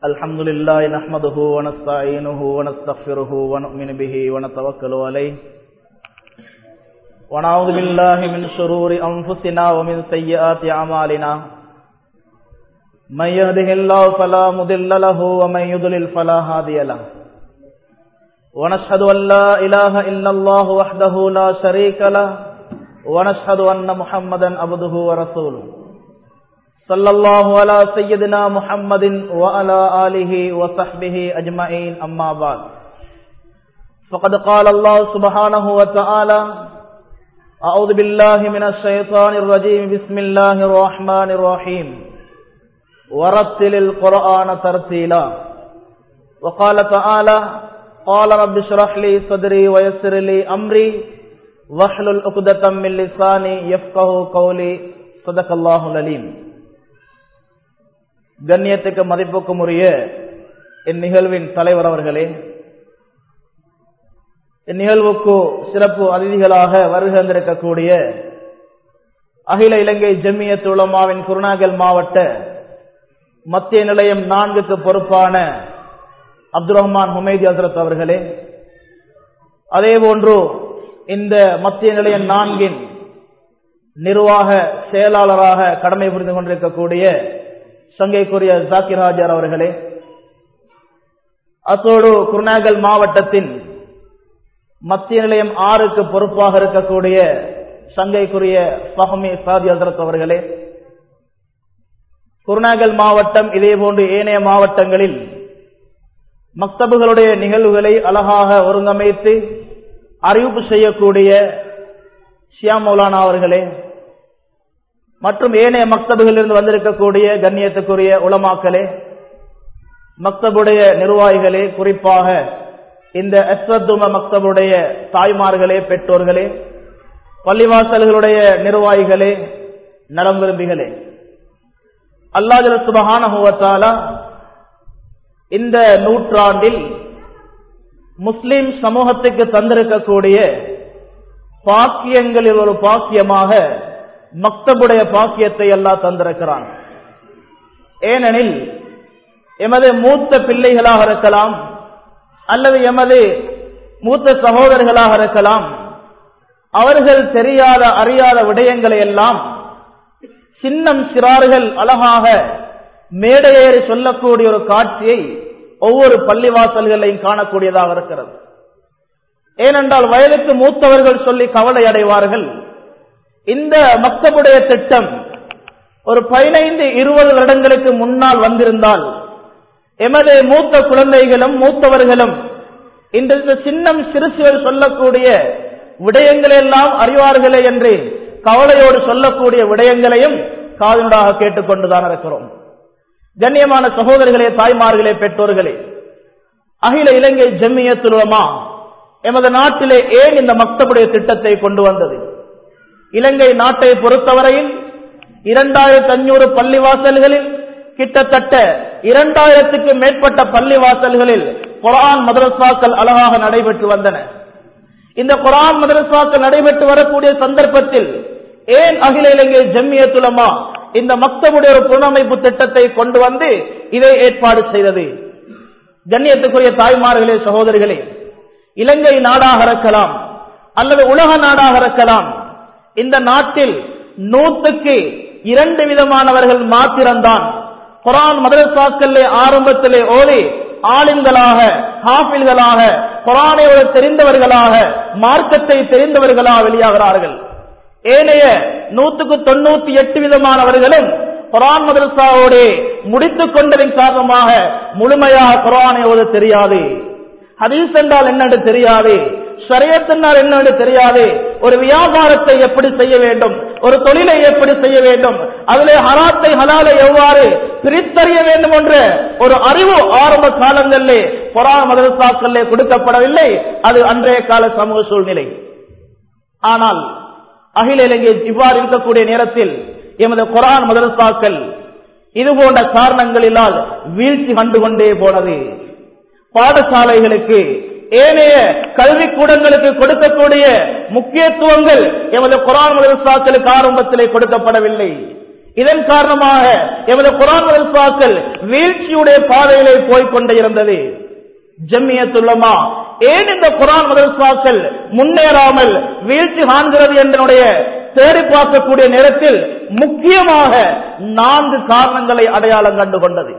الحمد لله نحمده ونستعينه ونستغفره ونؤمن به ونتوكل عليه ونعوذ بالله من شرور أنفسنا ومن سيئات أعمالنا من يهده الله فلا مضل له ومن يضلل فلا هادي له ونشهد أن لا إله إلا الله وحده لا شريك له ونشهد أن محمدا عبده ورسوله صلى الله على سيدنا محمد وعلى آله وصحبه أجمعين أما بعد فقد قال الله سبحانه وتعالى أعوذ بالله من الشيطان الرجيم بسم الله الرحمن الرحيم ورتل القرآن ترتيلا وقال تعالى قال رب اشرح لي صدري ويسر لي أمري واحلل عقدة من لساني يفقه قولي صدق الله العليم கண்ணியத்துக்கு மதிப்புக்கும் உரிய இந்நிகழ்வின் தலைவர் அவர்களே இந்நிகழ்வுக்கு சிறப்பு அதிதிகளாக வருகின்றிருக்கக்கூடிய அகில இலங்கை ஜம்மியத் உலமாவின் குருநாகல் மாவட்ட மத்திய நிலையம் நான்குக்கு பொறுப்பான அப்துல் ரஹ்மான் ஹுமைதி ஹசரத் அவர்களே அதே போன்று இந்த மத்திய நிலையம் நான்கின் நிர்வாக செயலாளராக கடமை புரிந்து கொண்டிருக்கக்கூடிய சங்கைக்குரிய ஜாக்கிர் ஹாஜர் அவர்களே அத்தோடு குருநாகல் மாவட்டத்தின் மத்திய நிலையம் ஆறுக்கு பொறுப்பாக இருக்கக்கூடிய சங்கைக்குரிய ஃபஹமி சாதி ஹசரத் அவர்களே குருநாகல் மாவட்டம் இதே போன்று ஏனைய மாவட்டங்களில் மக்தபுகளுடைய நிகழ்வுகளை அழகாக ஒருங்கமைத்து அறிவிப்பு செய்யக்கூடிய ஷியா மௌலானா அவர்களே மற்றும் ஏனைய மக்தபுகளிலிருந்து வந்திருக்கக்கூடிய கண்ணியத்துக்குரிய உளமாக்களே மக்தபுடைய நிர்வாகிகளே குறிப்பாக இந்த எஸ்வத்தும மக்தபுடைய தாய்மார்களே பெற்றோர்களே பள்ளிவாசல்களுடைய நிர்வாகிகளே நலம் விரும்பிகளே அல்லாஜல் சுபகான இந்த நூற்றாண்டில் முஸ்லிம் சமூகத்துக்கு தந்திருக்கக்கூடிய பாக்கியங்களில் ஒரு பாக்கியமாக மக்தபுடைய பாக்கியத்தை எல்லாம் தந்திருக்கிறான் ஏனெனில் எமது மூத்த பிள்ளைகளாக இருக்கலாம் அல்லது எமது மூத்த சகோதரர்களாக இருக்கலாம் அவர்கள் தெரியாத அறியாத விடயங்களை எல்லாம் சின்னம் சிறார்கள் அழகாக மேடையேறி சொல்லக்கூடிய ஒரு காட்சியை ஒவ்வொரு பள்ளிவாசல்களையும் காணக்கூடியதாக இருக்கிறது ஏனென்றால் வயதுக்கு மூத்தவர்கள் சொல்லி கவலை அடைவார்கள் இந்த மக்தபுடைய திட்டம் ஒரு பதினைந்து இருபது வருடங்களுக்கு முன்னால் வந்திருந்தால் எமது மூத்த குழந்தைகளும் மூத்தவர்களும் இந்த சின்னம் சிறுசுகள் சொல்லக்கூடிய விடயங்களெல்லாம் அறிவார்களே என்று கவலையோடு சொல்லக்கூடிய விடயங்களையும் காதனடாக கேட்டுக்கொண்டுதான் இருக்கிறோம் கண்ணியமான சகோதரர்களே தாய்மார்களே பெற்றோர்களே அகில இலங்கை ஜம்மியத்துலமா எமது நாட்டிலே ஏன் இந்த மக்தபுடைய திட்டத்தை கொண்டு வந்தது இலங்கை நாட்டை பொறுத்தவரையில் இரண்டாயிரத்தி அஞ்சூறு பள்ளிவாசல்களில் கிட்டத்தட்ட இரண்டாயிரத்துக்கு மேற்பட்ட பள்ளிவாசல்களில் குரான் மதரசாக்கள் அழகாக நடைபெற்று வந்தன இந்த குரான் மதரசாக்கள் நடைபெற்று வரக்கூடிய சந்தர்ப்பத்தில் ஏன் அகில இலங்கை ஜம்மியத்துலமா இந்த மக்தபுடைய ஒரு புனமைப்பு திட்டத்தை கொண்டு வந்து இதை ஏற்பாடு செய்தது கண்ணியத்துக்குரிய தாய்மார்களே சகோதரிகளே இலங்கை நாடாக இருக்கலாம் அல்லது உலக நாடாக இருக்கலாம் இந்த நாட்டில் நூற்றுக்கு இரண்டு விதமானவர்கள் மாத்திரம்தான் குரான் மதரசாக்களே ஆரம்பத்திலே ஓடி ஆளுங்களாக ஹாஃபில்களாக குரானையோட தெரிந்தவர்களாக மார்க்கத்தை தெரிந்தவர்களாக வெளியாகிறார்கள் ஏனைய நூற்றுக்கு தொண்ணூத்தி எட்டு விதமானவர்களும் குரான் மதரசாவோட முடித்துக் கொண்டதின் காரணமாக முழுமையாக குரானை ஓத தெரியாது ஹதீஸ் என்றால் என்னென்று தெரியாது ஷரியத்தினால் என்னென்று தெரியாது ஒரு வியாபாரத்தை எப்படி செய்ய வேண்டும் ஒரு தொழிலை எப்படி செய்ய வேண்டும் அதிலே ஹராத்தை ஹலாலை எவ்வாறு பிரித்தறிய வேண்டும் என்ற ஒரு அறிவு ஆரம்ப காலங்களிலே புறாண மதரசாக்களிலே கொடுக்கப்படவில்லை அது அன்றைய கால சமூக சூழ்நிலை ஆனால் அகில இலங்கை இவ்வாறு இருக்கக்கூடிய நேரத்தில் எமது குரான் மதரசாக்கள் இது போன்ற காரணங்களினால் வீழ்ச்சி கண்டு கொண்டே போனது பாடசாலைகளுக்கு ஏனைய கல்வி கூடங்களுக்கு கொடுக்கக்கூடிய முக்கியத்துவங்கள் எமது குரான் மதரசாக்களுக்கு ஆரம்பத்திலே கொடுக்கப்படவில்லை இதன் காரணமாக எமது குரான் மதரசாக்கள் வீழ்ச்சியுடைய பாதையிலே போய்கொண்டே இருந்தது ஜம்மியத்துள்ளமா ஏன் இந்த குரான் மதரசாக்கள் முன்னேறாமல் வீழ்ச்சி காண்கிறது என்பனுடைய தேடி பார்க்கக்கூடிய நேரத்தில் முக்கியமாக நான்கு காரணங்களை அடையாளம் கண்டு கொண்டது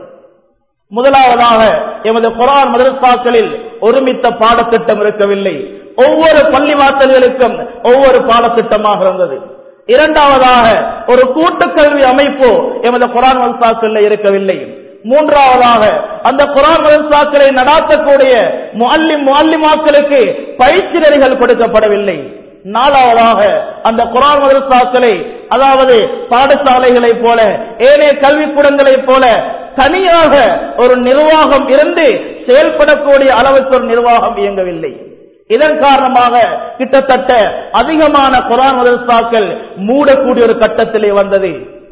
முதலாவதாக எமது குரான் மதரசாக்களில் ஒருமித்த பாடத்திட்டம் இருக்கவில்லை ஒவ்வொரு பள்ளி வாசல்களுக்கும் ஒவ்வொரு பாடத்திட்டமாக இருந்தது இரண்டாவதாக ஒரு கூட்டுக்கல்வி அமைப்பு எமது குரான் மதரசாக்கள் இருக்கவில்லை மூன்றாவதாக அந்த குரான் மதரசாக்களை நடாத்தக்கூடிய முல்லிம் முல்லிமாக்களுக்கு பயிற்சி நெறிகள் கொடுக்கப்படவில்லை நாலாவதாக அந்த குரான் மதரசாக்களை அதாவது பாடசாலைகளை போல ஏனைய கல்விக்கூடங்களைப் போல தனியாக ஒரு நிர்வாகம் இருந்து செயல்படக்கூடிய அளவுக்கு ஒரு நிர்வாகம் இயங்கவில்லை இதன் காரணமாக கிட்டத்தட்ட அதிகமான குரான் மதரசாக்கள் மூடக்கூடிய ஒரு கட்டத்திலே வந்தது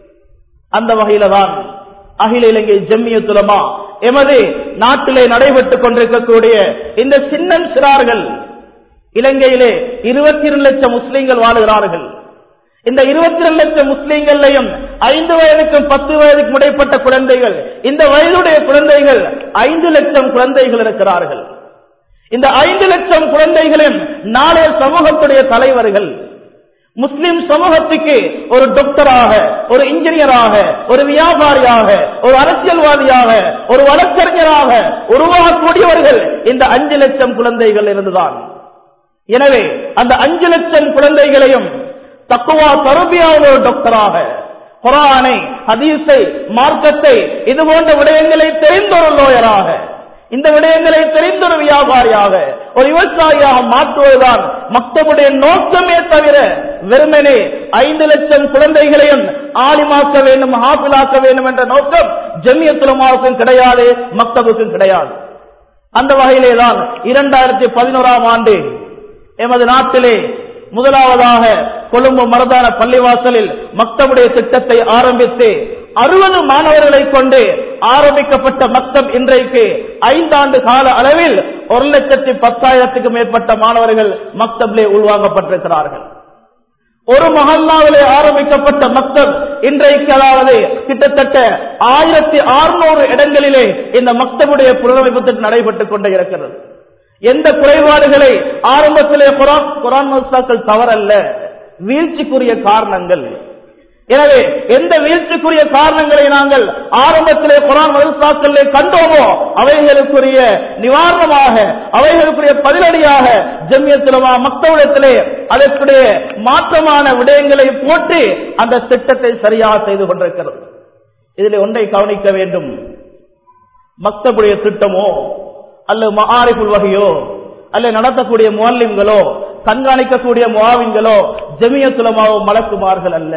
அந்த வகையில தான் அகில இலங்கை ஜம்மியத்துலமா எமது நாட்டிலே நடைபெற்றுக் கொண்டிருக்கக்கூடிய இந்த சின்னம் சிறார்கள் இலங்கையிலே இருபத்தி இரண்டு லட்சம் முஸ்லீம்கள் வாழுகிறார்கள் இந்த இருபத்தி இரண்டு லட்சம் முஸ்லீம்களையும் ஐந்து வயதுக்கும் பத்து வயதுக்கும் இடைப்பட்ட குழந்தைகள் இந்த வயதுடைய குழந்தைகள் ஐந்து லட்சம் குழந்தைகள் இருக்கிறார்கள் இந்த ஐந்து லட்சம் குழந்தைகளின் நாளைய சமூகத்துடைய தலைவர்கள் முஸ்லிம் சமூகத்துக்கு ஒரு டாக்டராக ஒரு இன்ஜினியராக ஒரு வியாபாரியாக ஒரு அரசியல்வாதியாக ஒரு வழக்கறிஞராக உருவாகக்கூடியவர்கள் இந்த அஞ்சு லட்சம் குழந்தைகள் இருந்துதான் எனவே அந்த அஞ்சு லட்சம் குழந்தைகளையும் தக்குவா தருபியான ஒரு டாக்டராக குரானை ஹதீஸை மார்க்கத்தை இது போன்ற விடயங்களை தெரிந்த ஒரு லோயராக இந்த விடயங்களை தெரிந்த ஒரு வியாபாரியாக ஒரு விவசாயியாக மாற்றுவதுதான் மக்களுடைய நோக்கமே தவிர வெறுமனே ஐந்து லட்சம் குழந்தைகளையும் ஆலிமாக்க வேண்டும் ஹாப்பிலாக்க வேண்டும் என்ற நோக்கம் ஜமியத்துலமாவுக்கும் கிடையாது மக்தபுக்கும் கிடையாது அந்த வகையிலே தான் இரண்டாயிரத்தி பதினோராம் ஆண்டு எமது நாட்டிலே முதலாவதாக கொழும்பு மரதான பள்ளிவாசலில் மக்தபுடைய திட்டத்தை ஆரம்பித்து அறுபது மாணவர்களை கொண்டு ஆரம்பிக்கப்பட்ட மக்தப் இன்றைக்கு ஐந்தாண்டு கால அளவில் ஒரு லட்சத்தி பத்தாயிரத்துக்கு மேற்பட்ட மாணவர்கள் மக்தபிலே உள்வாங்கப்பட்டிருக்கிறார்கள் ஒரு மஹல்லாவிலே ஆரம்பிக்கப்பட்ட மக்தப் இன்றைக்கு அதாவது கிட்டத்தட்ட ஆயிரத்தி அறுநூறு இடங்களிலே இந்த மக்தபுடைய புனரமைப்பு திட்டம் நடைபெற்றுக் கொண்டே இருக்கிறது எந்த குறைபாடுகளை ஆரம்பத்திலே குரான் குரான் மசாக்கள் தவறல்ல வீழ்ச்சிக்குரிய காரணங்கள் எனவே எந்த வீழ்ச்சிக்குரிய காரணங்களை நாங்கள் ஆரம்பத்திலே குரான் மதரசாக்களிலே கண்டோமோ அவைகளுக்குரிய நிவாரணமாக அவைகளுக்குரிய பதிலடியாக ஜம்மியத்திலமா மக்களிடத்திலே அதற்குடைய மாற்றமான விடயங்களை போட்டு அந்த திட்டத்தை சரியாக செய்து கொண்டிருக்கிறது இதில் ஒன்றை கவனிக்க வேண்டும் மக்தபுடைய திட்டமோ அல்லது மகாரிபுல் வகையோ அல்ல நடத்தக்கூடிய முவல்லிம்களோ கண்காணிக்கக்கூடிய முவாவின்களோ ஜமியத்துலமாவோ மலக்குமார்கள் அல்ல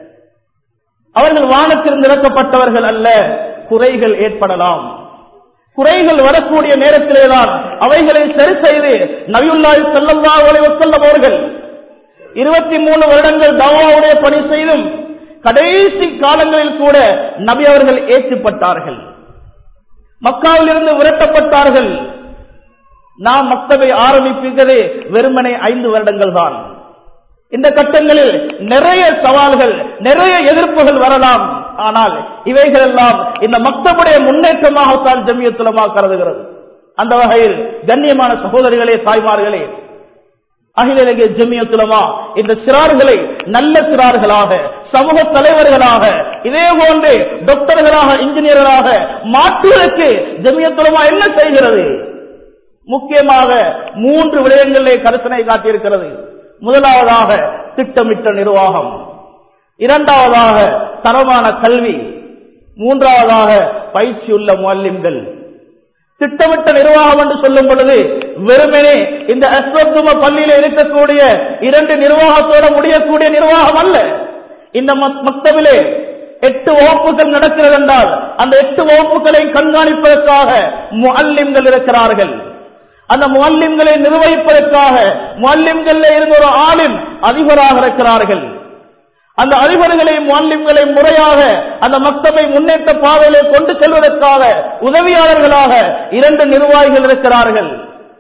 அவர்கள் வானத்திலிருந்து இறக்கப்பட்டவர்கள் அல்ல குறைகள் ஏற்படலாம் குறைகள் வரக்கூடிய நேரத்திலேதான் அவைகளை சரி செய்து நபியுல்லாய் செல்லல்லா செல்லும் அவர்கள் இருபத்தி மூணு வருடங்கள் தவாவுடைய பணி செய்தும் கடைசி காலங்களில் கூட நபி அவர்கள் ஏற்றுப்பட்டார்கள் மக்காவில் இருந்து விரட்டப்பட்டார்கள் நாம் மக்தவை ஆரம்பிப்பதே வெறுமனை ஐந்து வருடங்கள் தான் இந்த கட்டங்களில் நிறைய சவால்கள் நிறைய எதிர்ப்புகள் வரலாம் ஆனால் இவைகள் எல்லாம் இந்த மக்தபுடைய முன்னேற்றமாகத்தான் ஜமியத்துலமா கருதுகிறது அந்த வகையில் கண்ணியமான சகோதரிகளே தாய்மார்களே அகில இலங்கை ஜமியத்துலமா இந்த சிறார்களை நல்ல சிறார்களாக சமூக தலைவர்களாக இதே போன்று டாக்டர்களாக இன்ஜினியர்களாக மாற்றுவதற்கு ஜமியத்துலமா என்ன செய்கிறது முக்கியமாக மூன்று விடயங்களிலே கருத்தனை காட்டியிருக்கிறது முதலாவதாக திட்டமிட்ட நிர்வாகம் இரண்டாவதாக தரமான கல்வி மூன்றாவதாக பயிற்சியுள்ள முல்லிம்கள் திட்டமிட்ட நிர்வாகம் என்று சொல்லும் பொழுது வெறுமனே இந்த அஸ்வத்தும பள்ளியில இருக்கக்கூடிய இரண்டு நிர்வாகத்தோட முடியக்கூடிய நிர்வாகம் அல்ல இந்த மக்தவிலே எட்டு வகுப்புகள் நடக்கிறது என்றால் அந்த எட்டு வகுப்புகளை கண்காணிப்பதற்காக முல்லிம்கள் இருக்கிறார்கள் அந்த முல்லிம்களை நிர்வகிப்பதற்காக முல்லிம்கள் இருந்த ஒரு ஆளின் அதிபராக இருக்கிறார்கள் அந்த அதிபர்களை முல்லிம்களை முறையாக அந்த மக்தபை முன்னேற்ற பாதையிலே கொண்டு செல்வதற்காக உதவியாளர்களாக இரண்டு நிர்வாகிகள் இருக்கிறார்கள்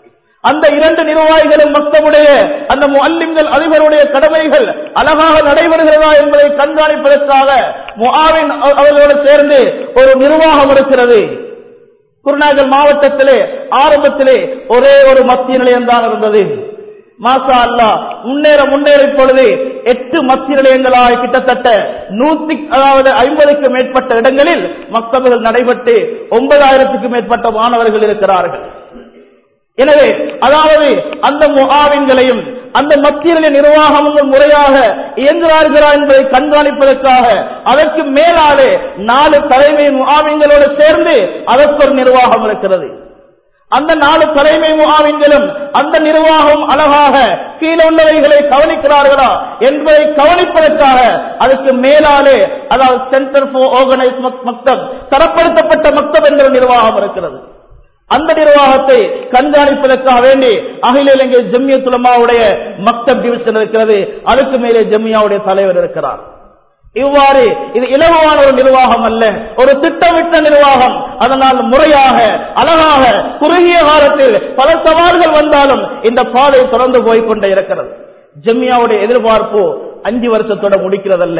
அந்த இரண்டு நிர்வாகிகளும் மக்தமுடைய அந்த முல்லிம்கள் அதிபருடைய கடமைகள் அழகாக நடைபெறுகிறதா என்பதை கண்காணிப்பதற்காக முஆவின் அவர்களோடு சேர்ந்து ஒரு நிர்வாகம் இருக்கிறது குருநாகல் மாவட்டத்திலே ஆரம்பத்திலே ஒரே ஒரு மத்திய நிலையம் தான் இருந்தது மாசா அல்லா முன்னேற முன்னேற இப்பொழுது எட்டு மத்திய நிலையங்களாய் கிட்டத்தட்ட நூத்தி அதாவது ஐம்பதுக்கு மேற்பட்ட இடங்களில் மக்தபுகள் நடைபெற்று ஒன்பதாயிரத்துக்கும் மேற்பட்ட மாணவர்கள் இருக்கிறார்கள் எனவே அதாவது அந்த முகாவின்களையும் அந்த மத்திய நிலை நிர்வாகங்கள் முறையாக இயங்குகிறார்களா என்பதை கண்காணிப்பதற்காக அதற்கு மேலாலே நாலு தலைமை முகாவின்களோடு சேர்ந்து அதற்கு ஒரு நிர்வாகம் இருக்கிறது அந்த நாலு தலைமை முகாமின்களும் அந்த நிர்வாகம் அழகாக கீழே உள்ளவைகளை கவனிக்கிறார்களா என்பதை கவனிப்பதற்காக அதுக்கு மேலாலே அதாவது சென்டர் ஃபார் ஆர்கனைஸ் மக்தப் தரப்படுத்தப்பட்ட மக்தப் என்கிற நிர்வாகம் இருக்கிறது அந்த நிர்வாகத்தை கண்காணிப்பதற்காக வேண்டி அகில இலங்கை ஜம்மிய துலமாவுடைய மக்தப் டிவிஷன் இருக்கிறது அதுக்கு மேலே ஜம்மியாவுடைய தலைவர் இருக்கிறார் இவ்வாறு இது இலகுவான ஒரு நிர்வாகம் அல்ல ஒரு திட்டமிட்ட நிர்வாகம் அதனால் முறையாக அழகாக குறுகிய காலத்தில் பல சவால்கள் வந்தாலும் இந்த பாதை தொடர்ந்து போய்கொண்டே இருக்கிறது ஜம்மியாவுடைய எதிர்பார்ப்பு அஞ்சு வருஷத்தோட முடிக்கிறதல்ல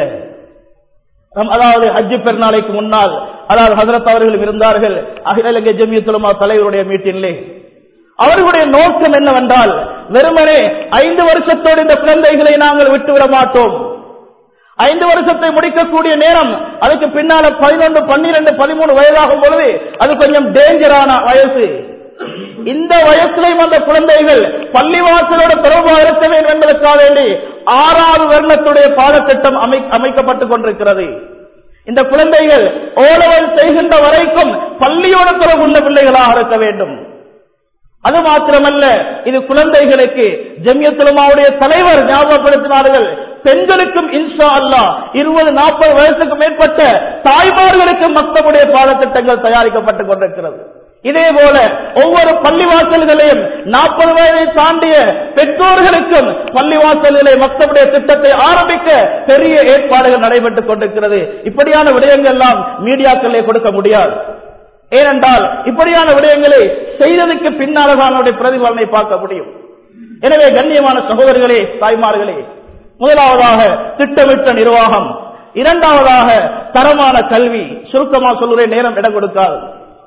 அதாவது ஹஜ்ஜு பெருநாளைக்கு முன்னால் அதாவது ஹசரத் அவர்கள் இருந்தார்கள் அகில இலங்கை ஜமியத்துலமா தலைவருடைய மீட்டிலே அவர்களுடைய நோக்கம் என்னவென்றால் வெறுமனே ஐந்து வருஷத்தோடு இந்த குழந்தைகளை நாங்கள் விட்டுவிட மாட்டோம் ஐந்து வருஷத்தை முடிக்கக்கூடிய நேரம் அதுக்கு பின்னால பதினொன்று பன்னிரண்டு பதிமூணு வயதாகும் பொழுது அது கொஞ்சம் டேஞ்சரான வயசு இந்த வயசுலையும் அந்த குழந்தைகள் பள்ளிவாசலோட தொடர்பாக இருக்க வேண்டும் என்பதற்காக வேண்டி ஆறாவது வருடத்துடைய பாடத்திட்டம் அமைக்கப்பட்டுக் கொண்டிருக்கிறது இந்த குழந்தைகள் ஓலவல் செய்கின்ற வரைக்கும் பள்ளியோட தொடர்புள்ள பிள்ளைகளாக இருக்க வேண்டும் அது மாத்திரமல்ல இது குழந்தைகளுக்கு ஜமியத்துலமாவுடைய தலைவர் ஞாபகப்படுத்தினார்கள் பெண்களுக்கும் இன்ஷா அல்லா இருபது நாற்பது வயசுக்கு மேற்பட்ட தாய்மார்களுக்கு மக்களுடைய பாடத்திட்டங்கள் தயாரிக்கப்பட்டுக் கொண்டிருக்கிறது இதே போல ஒவ்வொரு பள்ளிவாசல்களையும் நாற்பது வயதை தாண்டிய பெற்றோர்களுக்கும் பள்ளிவாசல்களை மக்களுடைய திட்டத்தை ஆரம்பிக்க பெரிய ஏற்பாடுகள் நடைபெற்றுக் கொண்டிருக்கிறது இப்படியான விடயங்கள் எல்லாம் மீடியாக்களே கொடுக்க முடியாது ஏனென்றால் இப்படியான விடயங்களை செய்ததுக்கு பின்னால்தான் பிரதிபலனை பார்க்க முடியும் எனவே கண்ணியமான சகோதரர்களே தாய்மார்களே முதலாவதாக திட்டமிட்ட நிர்வாகம் இரண்டாவதாக தரமான கல்வி சுருக்கமா சொல்லுறேன் நேரம் இடம் கொடுக்காது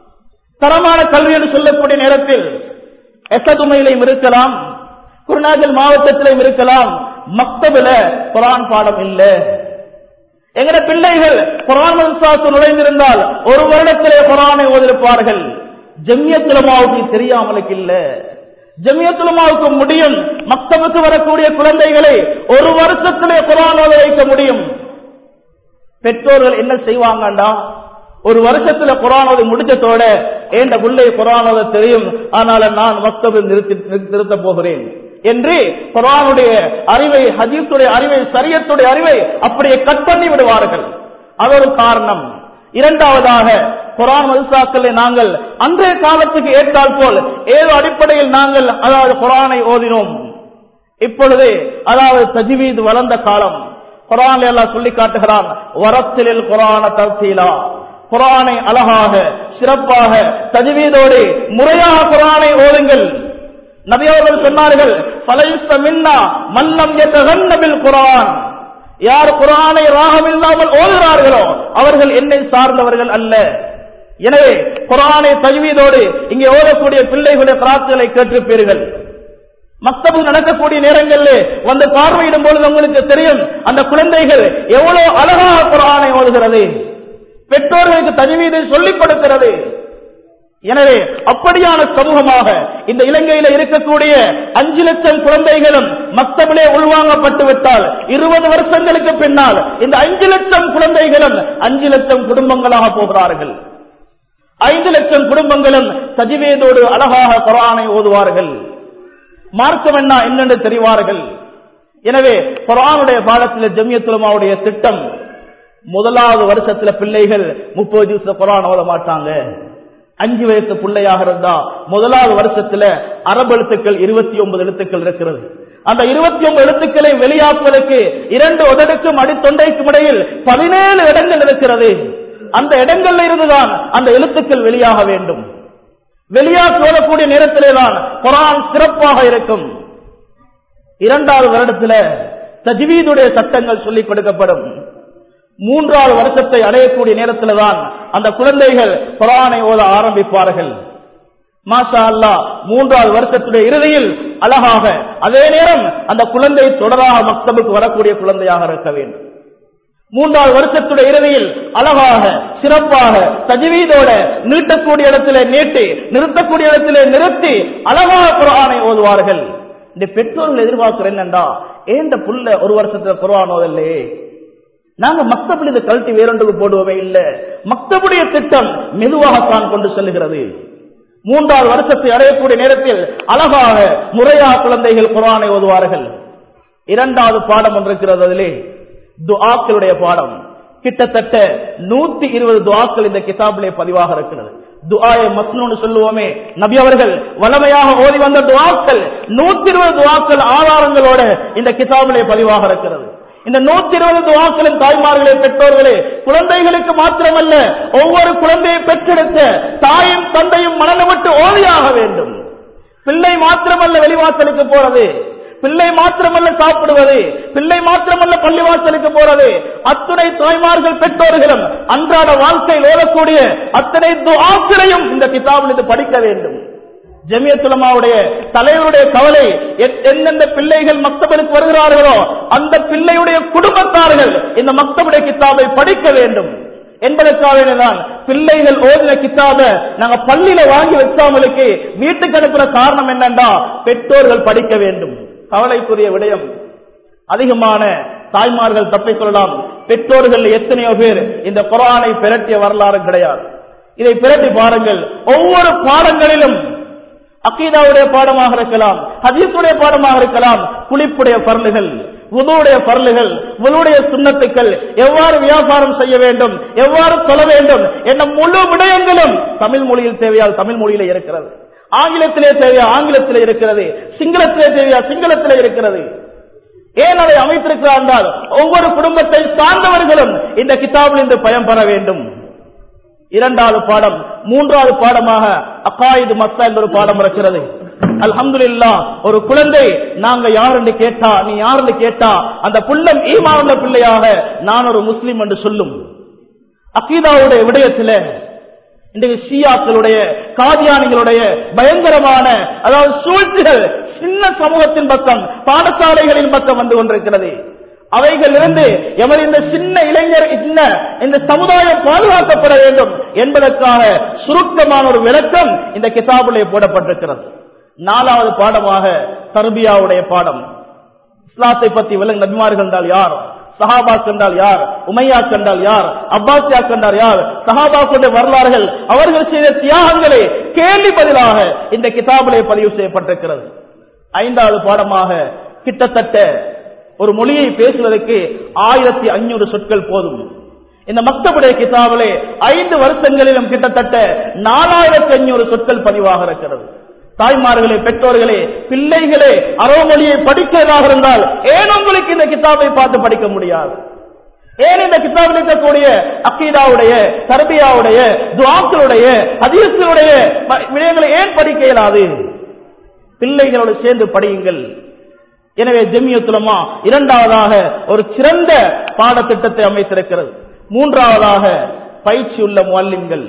தரமான கல்வி என்று சொல்லக்கூடிய நேரத்தில் எசதுமையிலையும் இருக்கலாம் குருநாகல் மாவட்டத்திலையும் இருக்கலாம் மக்தபில குரான் பாடம் இல்லை எங்கட பிள்ளைகள் குரான் மதுசாத்து நுழைந்திருந்தால் ஒரு வருடத்திலே குரானை ஓதிருப்பார்கள் ஜம்யத்துலமாவுக்கு தெரியாமலுக்கு இல்ல ஜமியத்துலமாவுக்கு முடியும் மக்தபுக்கு வரக்கூடிய குழந்தைகளை ஒரு வருஷத்திலே குரான் ஓத வைக்க முடியும் பெற்றோர்கள் என்ன செய்வாங்கண்டா ஒரு வருஷத்துல குரானோதை முடிச்சதோட ஏண்ட பிள்ளை குரானோத தெரியும் ஆனால நான் மக்தபில் நிறுத்தி நிறுத்த போகிறேன் என்று குரானுடைய அறிவை ஹதீஸுடைய அறிவை சரியத்துடைய அறிவை அப்படியே கட் பண்ணி விடுவார்கள் அது ஒரு காரணம் இரண்டாவதாக குரான் மதுசாக்களை நாங்கள் அன்றைய காலத்துக்கு ஏற்றால் போல் ஏதோ அடிப்படையில் நாங்கள் அதாவது குரானை ஓதினோம் இப்பொழுது அதாவது தஜிவீது வளர்ந்த காலம் குரான் எல்லாம் சொல்லி காட்டுகிறான் வரத்திலில் குரான தர்சீலா குரானை அழகாக சிறப்பாக தஜ்வீதோடு முறையாக குரானை ஓதுங்கள் நபியவர்கள் சொன்னார்கள் பலைத்த மின்னா மல்லம் எத்தகன்னபில் குரான் யார் குரானை ராகம் இல்லாமல் ஓதுகிறார்களோ அவர்கள் என்னை சார்ந்தவர்கள் அல்ல எனவே குரானை தஜ்வீதோடு இங்கே ஓதக்கூடிய பிள்ளைகளுடைய பிரார்த்தனை கேட்டிருப்பீர்கள் மக்தபு நடக்கக்கூடிய நேரங்களில் வந்து பார்வையிடும் பொழுது உங்களுக்கு தெரியும் அந்த குழந்தைகள் எவ்வளவு அழகாக குரானை ஓதுகிறது பெற்றோர்களுக்கு தனிமீதை சொல்லிக் கொடுக்கிறது எனவே அப்படியான சமூகமாக இந்த இலங்கையில இருக்கக்கூடிய அஞ்சு லட்சம் குழந்தைகளும் மக்தபிலே உள்வாங்கப்பட்டு விட்டால் இருபது வருஷங்களுக்கு பின்னால் இந்த அஞ்சு லட்சம் குழந்தைகளும் அஞ்சு லட்சம் குடும்பங்களாக போகிறார்கள் ஐந்து லட்சம் குடும்பங்களும் சஜிவேதோடு அழகாக குரானை ஓதுவார்கள் மார்க்கம் என்ன என்னென்று தெரிவார்கள் எனவே குரானுடைய பாடத்தில் ஜமியத்துலமாவுடைய திட்டம் முதலாவது வருஷத்துல பிள்ளைகள் முப்பது திவசம் குரான் ஓத மாட்டாங்க அஞ்சு வயசு பிள்ளையாக இருந்தா முதலாவது வருஷத்துல அரபு எழுத்துக்கள் இருபத்தி ஒன்பது எழுத்துக்கள் இருக்கிறது அந்த இருபத்தி ஒன்பது எழுத்துக்களை வெளியாக்குவதற்கு இரண்டு உதடுக்கும் அடித்தொண்டைக்கும் இடையில் பதினேழு இடங்கள் இருக்கிறது அந்த இடங்கள்ல இருந்துதான் அந்த எழுத்துக்கள் வெளியாக வேண்டும் வெளியாக ஓதக்கூடிய நேரத்திலே தான் குரான் சிறப்பாக இருக்கும் இரண்டாவது வருடத்துல தஜ்வீதுடைய சட்டங்கள் சொல்லிக் கொடுக்கப்படும் மூன்றாவது வருஷத்தை அடையக்கூடிய நேரத்தில் தான் அந்த குழந்தைகள் குரானை ஓத ஆரம்பிப்பார்கள் மாஷா அல்லா மூன்றாவது வருஷத்துடைய இறுதியில் அழகாக அதே நேரம் அந்த குழந்தை தொடராக மக்தபுக்கு வரக்கூடிய குழந்தையாக இருக்க வேண்டும் மூன்றாவது வருஷத்துடைய இறுதியில் அழகாக சிறப்பாக தஜ்வீதோட நீட்டக்கூடிய இடத்திலே நீட்டி நிறுத்தக்கூடிய இடத்திலே நிறுத்தி அழகாக குரானை ஓதுவார்கள் இந்த பெற்றோர்கள் எதிர்பார்க்கிற என்னண்டா ஏன் இந்த புள்ள ஒரு வருஷத்துல குரான் ஓதல்லையே நாங்க மக்தபில் இதை கழட்டி வேறொன்றுக்கு போடுவோமே இல்ல மக்தபுடைய திட்டம் மெதுவாகத்தான் கொண்டு செல்லுகிறது மூன்றாவது வருஷத்தை அடையக்கூடிய நேரத்தில் அழகாக முறையா குழந்தைகள் குரானை ஓதுவார்கள் இரண்டாவது பாடம் ஒன்று இருக்கிறது அதிலே துஆக்களுடைய பாடம் கிட்டத்தட்ட நூத்தி இருபது துஆக்கள் இந்த கிதாபிலே பதிவாக இருக்கிறது துஆய மஸ்னூன்னு சொல்லுவோமே நபி அவர்கள் வளமையாக ஓதி வந்த துஆக்கள் நூத்தி இருபது துஆக்கள் ஆதாரங்களோட இந்த கிதாபிலே பதிவாக இருக்கிறது இந்த நூத்தி இருபது துவாக்களின் தாய்மார்களே பெற்றோர்களே குழந்தைகளுக்கு மாத்திரமல்ல ஒவ்வொரு குழந்தையை பெற்றெடுத்த தாயும் தந்தையும் மனநம் விட்டு ஓதியாக வேண்டும் பிள்ளை மாத்திரமல்ல வெளிவாசலுக்கு போறது பிள்ளை மாத்திரமல்ல சாப்பிடுவது பிள்ளை மாத்திரமல்ல பள்ளிவாசலுக்கு போறது அத்துணை தாய்மார்கள் பெற்றோர்களும் அன்றாட வாழ்க்கையில் ஓதக்கூடிய அத்தனை துஆக்களையும் இந்த கிதாபில் இது படிக்க வேண்டும் ஜமியத்துலமாவுடைய தலைவருடைய கவலை எ- எந்தெந்த பிள்ளைகள் மக்தபனுக்கு வருகிறார்களோ அந்த பிள்ளையுடைய குடும்பத்தார்கள் இந்த மக்தபுடைய கித்தாபை படிக்க வேண்டும் என்பதற்காக தான் பிள்ளைகள் ஓதின கித்தாப நாங்க பள்ளியில வாங்கி வச்சாமலுக்கு வீட்டுக்கு அனுப்புற காரணம் என்னன்னா பெற்றோர்கள் படிக்க வேண்டும் கவலைக்குரிய விடயம் அதிகமான தாய்மார்கள் தப்பிக்கொள்ளலாம் பெற்றோர்கள் எத்தனையோ பேர் இந்த குரானை பிரட்டிய வரலாறு கிடையாது இதை பிரட்டி பாருங்கள் ஒவ்வொரு பாடங்களிலும் அக்கீதாவுடைய பாடமாக இருக்கலாம் ஹதீஸுடைய பாடமாக இருக்கலாம் குளிப்புடைய பரலுகள் உதுவுடைய பரலுகள் உதுவுடைய சுண்ணத்துக்கள் எவ்வாறு வியாபாரம் செய்ய வேண்டும் எவ்வாறு சொல்ல வேண்டும் என்ற முழு விடயங்களும் தமிழ் மொழியில் தேவையால் தமிழ் மொழியில இருக்கிறது ஆங்கிலத்திலே தேவையா ஆங்கிலத்திலே இருக்கிறது சிங்களத்திலே தேவையா சிங்களத்திலே இருக்கிறது ஏன் அதை அமைத்திருக்கிறார் என்றால் ஒவ்வொரு குடும்பத்தை சார்ந்தவர்களும் இந்த கிதாபில் இருந்து பயன்பெற வேண்டும் இரண்டாவது பாடம் மூன்றாவது பாடமாக அக்காயுது மஸ்தா என்ற ஒரு பாடம் இருக்கிறது அல்ஹம்துலில்லா ஒரு குழந்தை நாங்க யார் என்று கேட்டா நீ யார் என்று கேட்டா அந்த புள்ளம் ஈமாவுள்ள பிள்ளையாக நான் ஒரு முஸ்லிம் என்று சொல்லும் அக்கீதாவுடைய விடயத்தில இன்றைக்கு ஷியாக்களுடைய காதியானிகளுடைய பயங்கரமான அதாவது சூழ்ச்சிகள் சின்ன சமூகத்தின் பக்கம் பாடசாலைகளின் பக்கம் வந்து கொண்டிருக்கிறது அவைகளிலிருந்து எமது இந்த சின்ன இளைஞர் இந்த இந்த சமுதாயம் பாதுகாக்கப்பட வேண்டும் என்பதற்காக சுருக்கமான ஒரு விளக்கம் இந்த கிதாபிலே போடப்பட்டிருக்கிறது நாலாவது பாடமாக தர்பியாவுடைய பாடம் இஸ்லாத்தை பத்தி விலங்கு நபிமார்கள் என்றால் யார் சஹாபா கண்டால் யார் உமையா கண்டால் யார் அப்பாசியா கண்டால் யார் சஹாபாக்களுடைய வரலாறுகள் அவர்கள் செய்த தியாகங்களே கேள்வி பதிலாக இந்த கிதாபிலே பதிவு செய்யப்பட்டிருக்கிறது ஐந்தாவது பாடமாக கிட்டத்தட்ட ஒரு மொழியை பேசுவதற்கு ஆயிரத்தி ஐநூறு சொற்கள் போதும் இந்த மக்தபுடைய கிதாபிலே ஐந்து வருஷங்களிலும் கிட்டத்தட்ட நாலாயிரத்தி ஐநூறு சொற்கள் பதிவாக இருக்கிறது தாய்மார்களே பெற்றோர்களே பிள்ளைகளே அறமொழியை படிக்கிறதாக இருந்தால் ஏன் உங்களுக்கு இந்த கிதாபை பார்த்து படிக்க முடியாது ஏன் இந்த கிதாபில் இருக்கக்கூடிய அக்கீதாவுடைய தர்பியாவுடைய துவாக்களுடைய ஹதீஸ்களுடைய ப- விடயங்களை ஏன் படிக்க இயலாது பிள்ளைகளோடு சேர்ந்து படியுங்கள் எனவே ஜெமியத்துலமா இரண்டாவதாக ஒரு சிறந்த பாடத்திட்டத்தை அமைத்திருக்கிறது மூன்றாவதாக பயிற்சி உள்ள முல்லிம்கள்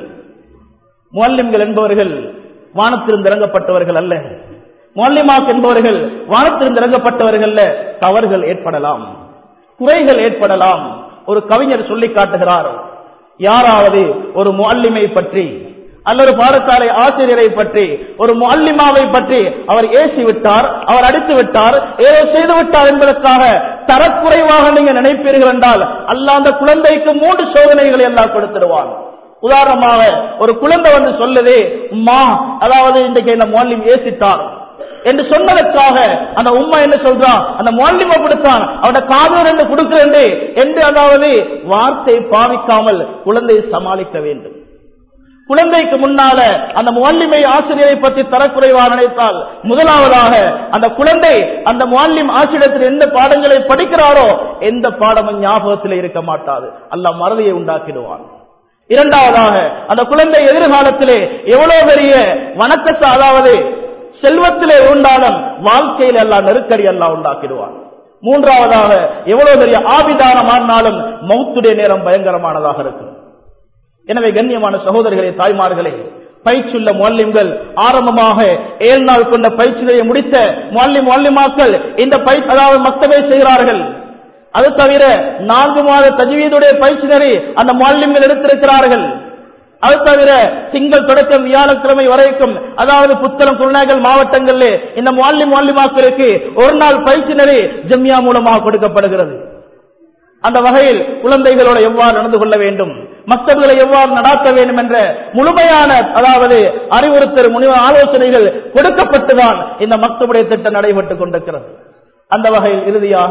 முல்லிம்கள் என்பவர்கள் வானத்திலிருந்து இறங்கப்பட்டவர்கள் அல்ல முல்லிமாக் என்பவர்கள் வானத்திலிருந்து இறங்கப்பட்டவர்கள் அல்ல தவறுகள் ஏற்படலாம் குறைகள் ஏற்படலாம் ஒரு கவிஞர் சொல்லி காட்டுகிறார் யாராவது ஒரு முல்லிமை பற்றி அல்லது பாடசாலை ஆசிரியரை பற்றி ஒரு முல்லிமாவை பற்றி அவர் ஏசி விட்டார் அவர் அடித்து விட்டார் ஏதோ செய்து விட்டார் என்பதற்காக தரக்குறைவாக நீங்க நினைப்பீர்கள் என்றால் அல்ல அந்த குழந்தைக்கு மூன்று சோதனைகளை எல்லாம் கொடுத்துடுவான் உதாரணமாக ஒரு குழந்தை வந்து சொல்லுது மா அதாவது இன்றைக்கு இந்த மோல்லிம் ஏசிட்டார் என்று சொன்னதற்காக அந்த உம்மா என்ன சொல்றா அந்த மோல்லிம கொடுத்தான் அவட காதல் ரெண்டு கொடுக்கிறேன் என்று அதாவது வார்த்தை பாவிக்காமல் குழந்தையை சமாளிக்க வேண்டும் குழந்தைக்கு முன்னால அந்த முல்லிமை ஆசிரியரை பற்றி தரக்குறைவா நினைத்தால் முதலாவதாக அந்த குழந்தை அந்த முல்லிம் ஆசிரியத்தில் எந்த பாடங்களை படிக்கிறாரோ எந்த பாடமும் ஞாபகத்தில் இருக்க மாட்டாது அல்ல மறதியை உண்டாக்கிடுவான் இரண்டாவதாக அந்த குழந்தை எதிர்காலத்திலே எவ்வளவு பெரிய வணக்கத்தை அதாவது செல்வத்திலே உண்டாலும் வாழ்க்கையில் எல்லாம் நெருக்கடி எல்லாம் உண்டாக்கிடுவான் மூன்றாவதாக எவ்வளவு பெரிய ஆபிதான மாறினாலும் மௌத்துடைய நேரம் பயங்கரமானதாக இருக்கும் எனவே கண்ணியமான சகோதரிகளே தாய்மார்களே பயிற்சியுள்ள முல்லிம்கள் ஆரம்பமாக ஏழு நாள் கொண்ட பயிற்சியை முடித்த முல்லிம் முல்லிமாக்கள் இந்த பயிற்சி அதாவது மக்தவை செய்கிறார்கள் அது தவிர நான்கு மாத தஜ்வீதுடைய பயிற்சினரை அந்த முல்லிம்கள் எடுத்திருக்கிறார்கள் அது தவிர திங்கள் தொடக்கம் வியாழக்கிழமை வரைக்கும் அதாவது புத்தளம் குருநாகல் மாவட்டங்களிலே இந்த முல்லிம் முல்லிமாக்களுக்கு ஒரு நாள் பயிற்சினரை ஜம்யா மூலமாக கொடுக்கப்படுகிறது அந்த வகையில் குழந்தைகளோடு எவ்வாறு நடந்து கொள்ள வேண்டும் மக்தர்களை எவ்வாறு நடாத்த வேண்டும் என்ற முழுமையான அதாவது அறிவுறுத்தல் முனிவ ஆலோசனைகள் கொடுக்கப்பட்டுதான் இந்த மக்தபுடைய திட்டம் நடைபெற்றுக் கொண்டிருக்கிறது அந்த வகையில் இறுதியாக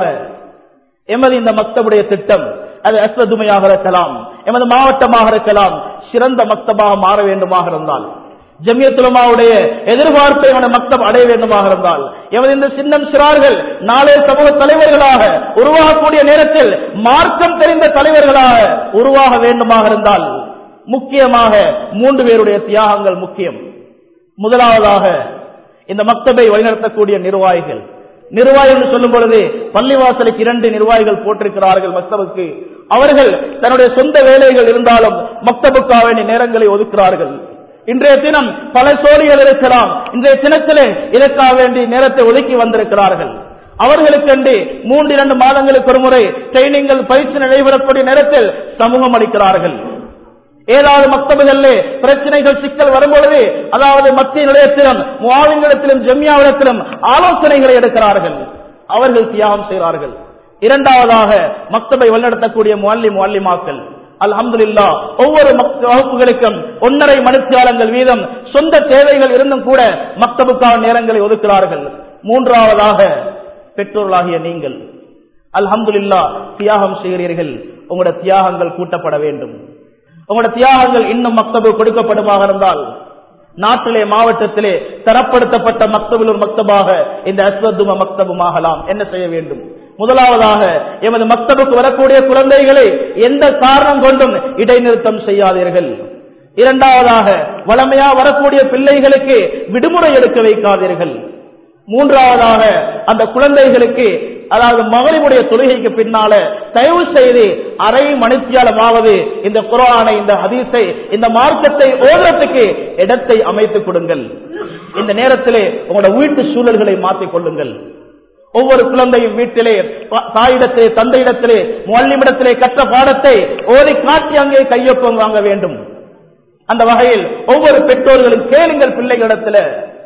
எமது இந்த மக்தபுடைய திட்டம் அது அஸ்வதுமையாக இருக்கலாம் எமது மாவட்டமாக இருக்கலாம் சிறந்த மக்தபாக மாற வேண்டுமாக இருந்தால் ஜமியத்துலமாவுடைய எதிர்பார்ப்பை எமது மக்தம் அடைய வேண்டுமாக இருந்தால் எமது இந்த சின்னம் சிறார்கள் நாளை சமூக தலைவர்களாக உருவாகக்கூடிய நேரத்தில் மார்க்கம் தெரிந்த தலைவர்களாக உருவாக வேண்டுமாக இருந்தால் முக்கியமாக மூன்று பேருடைய தியாகங்கள் முக்கியம் முதலாவதாக இந்த மக்தபை வழிநடத்தக்கூடிய நிர்வாகிகள் நிர்வாகி என்று சொல்லும் பொழுது பள்ளிவாசலுக்கு இரண்டு நிர்வாகிகள் போட்டிருக்கிறார்கள் மக்தபுக்கு அவர்கள் தன்னுடைய சொந்த வேலைகள் இருந்தாலும் மக்தபுக்காக வேண்டிய நேரங்களை ஒதுக்கிறார்கள் இன்றைய தினம் பல சோழிகள் இருக்கலாம் இன்றைய தினத்திலே இதற்காக வேண்டி நேரத்தை ஒதுக்கி வந்திருக்கிறார்கள் அவர்களுக்கென்று மூன்று இரண்டு மாதங்களுக்கு ஒரு முறை ட்ரைனிங்கள் பயிற்சி நடைபெறக்கூடிய நேரத்தில் சமூகம் அளிக்கிறார்கள் ஏதாவது மக்தபுகளிலே பிரச்சனைகள் சிக்கல் வரும்பொழுது அதாவது மத்திய நிலையத்திலும் முவாவிங்களிடத்திலும் ஜெமியாவிடத்திலும் ஆலோசனைகளை எடுக்கிறார்கள் அவர்கள் தியாகம் செய்கிறார்கள் இரண்டாவதாக மக்தபை வழிநடத்தக்கூடிய முவல்லி முவல்லிமாக்கள் அல்ஹம்துலில்லா ஒவ்வொரு வகுப்புகளுக்கும் ஒன்றரை மணித்தியாலங்கள் வீதம் சொந்த தேவைகள் இருந்தும் கூட மக்தபுக்கான நேரங்களை ஒதுக்கிறார்கள் மூன்றாவதாக பெற்றோர்களாகிய நீங்கள் அல்ஹம்துலில்லா தியாகம் செய்கிறீர்கள் உங்களோட தியாகங்கள் கூட்டப்பட வேண்டும் உங்களோட தியாகங்கள் இன்னும் மக்தபு கொடுக்கப்படுமாக இருந்தால் நாட்டிலே மாவட்டத்திலே தரப்படுத்தப்பட்ட மக்தபில் ஒரு மக்தபாக இந்த அஸ்வத்தும மக்தபுமாகலாம் என்ன செய்ய வேண்டும் முதலாவதாக எமது மக்தபுக்கு வரக்கூடிய குழந்தைகளை எந்த காரணம் கொண்டும் இடைநிறுத்தம் செய்யாதீர்கள் இரண்டாவதாக வளமையா வரக்கூடிய பிள்ளைகளுக்கு விடுமுறை எடுக்க வைக்காதீர்கள் மூன்றாவதாக அந்த குழந்தைகளுக்கு அதாவது மகளிருடைய தொழுகைக்கு பின்னால தயவு செய்து அரை மணித்தியாலமாவது இந்த குரானை இந்த ஹதீஸை இந்த மார்க்கத்தை ஓதுறதுக்கு இடத்தை அமைத்துக் கொடுங்கள் இந்த நேரத்திலே உங்களோட வீட்டு சூழல்களை மாற்றிக் கொள்ளுங்கள் ஒவ்வொரு குழந்தையும் வீட்டிலே தாயிடத்திலே தந்தையிடத்திலே மல்லிமிடத்திலே கற்ற பாடத்தை ஓதி காட்டி அங்கே கையொப்பம் வாங்க வேண்டும் அந்த வகையில் ஒவ்வொரு பெற்றோர்களும் கேளுங்கள் பிள்ளைகளிடத்தில்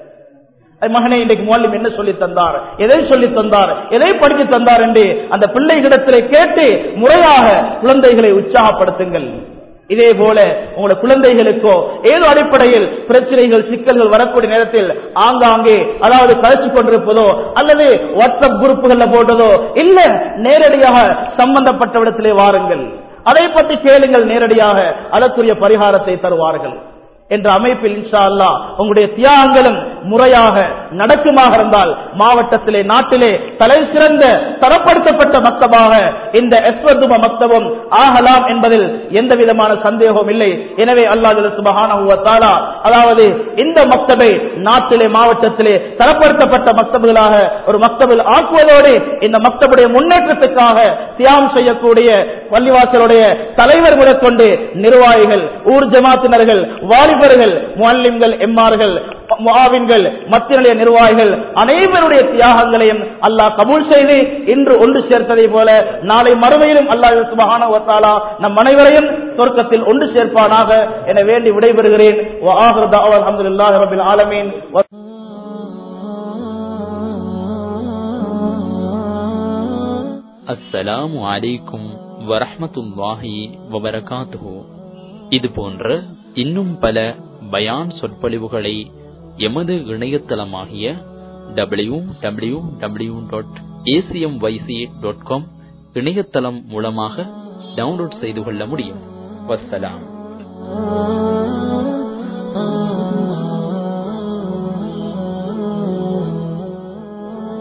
மகனை இன்றைக்கு மூலம் என்ன சொல்லி தந்தார் எதை சொல்லி தந்தார் எதை படித்து தந்தார் என்று அந்த பிள்ளைகளிடத்திலே கேட்டு முறையாக குழந்தைகளை உற்சாகப்படுத்துங்கள் இதே போல உங்களோட குழந்தைகளுக்கோ ஏதோ அடிப்படையில் பிரச்சனைகள் சிக்கல்கள் வரக்கூடிய நேரத்தில் ஆங்காங்கே அதாவது கழிச்சு கொண்டிருப்பதோ அல்லது வாட்ஸ்அப் குரூப்புகள்ல போட்டதோ இல்ல நேரடியாக சம்பந்தப்பட்டவிடத்திலே வாருங்கள் அதை பற்றி கேளுங்கள் நேரடியாக அதற்குரிய பரிகாரத்தை தருவார்கள் என்ற அமைப்பில் இன்ஷா அல்லா உங்களுடைய தியாகங்களும் முறையாக நடக்குமாக இருந்தால் மாவட்டத்திலே நாட்டிலே தலை சிறந்த தரப்படுத்தப்பட்ட மக்தபாக இந்த எஸ்வர்தும மக்தபம் ஆகலாம் என்பதில் எந்த விதமான சந்தேகமும் இல்லை எனவே அல்லாஹ் சுபஹான அதாவது இந்த மக்தபை நாட்டிலே மாவட்டத்திலே தரப்படுத்தப்பட்ட மக்தபுகளாக ஒரு மக்தபில் ஆக்குவதோடு இந்த மக்தபுடைய முன்னேற்றத்துக்காக தியாகம் செய்யக்கூடிய பள்ளிவாசலுடைய தலைவர் முதற்கொண்டு நிர்வாகிகள் ஊர் ஜமாத்தினர்கள் வாலிபர்கள் முல்லிம்கள் எம்மார்கள் முகாவின்கள் மத்திய நிலைய நிர்வாகிகள் அனைவருடைய தியாகங்களையும் அல்லாஹ் கபூல் செய்து இன்று ஒன்று சேர்த்ததை போல நாளை மறுமையிலும் அல்லாஹ் சுபஹான வத்தாலா நம் அனைவரையும் சொர்க்கத்தில் ஒன்று சேர்ப்பானாக என வேண்டி விடைபெறுகிறேன் அலமதுல்லாஹ் ரபில் ஆலமீன் அஸ்ஸலாமு அலைக்கும் வரஹ்மத்துல்லாஹி வபரகாத்துஹு இது போன்ற இன்னும் பல பயான் சொற்பொழிவுகளை எமது இணையதளமாகிய W W W dot ACM YC dot com இணையதளம் மூலமாக டவுன்லோட் செய்து கொள்ள முடியும் வசலாம்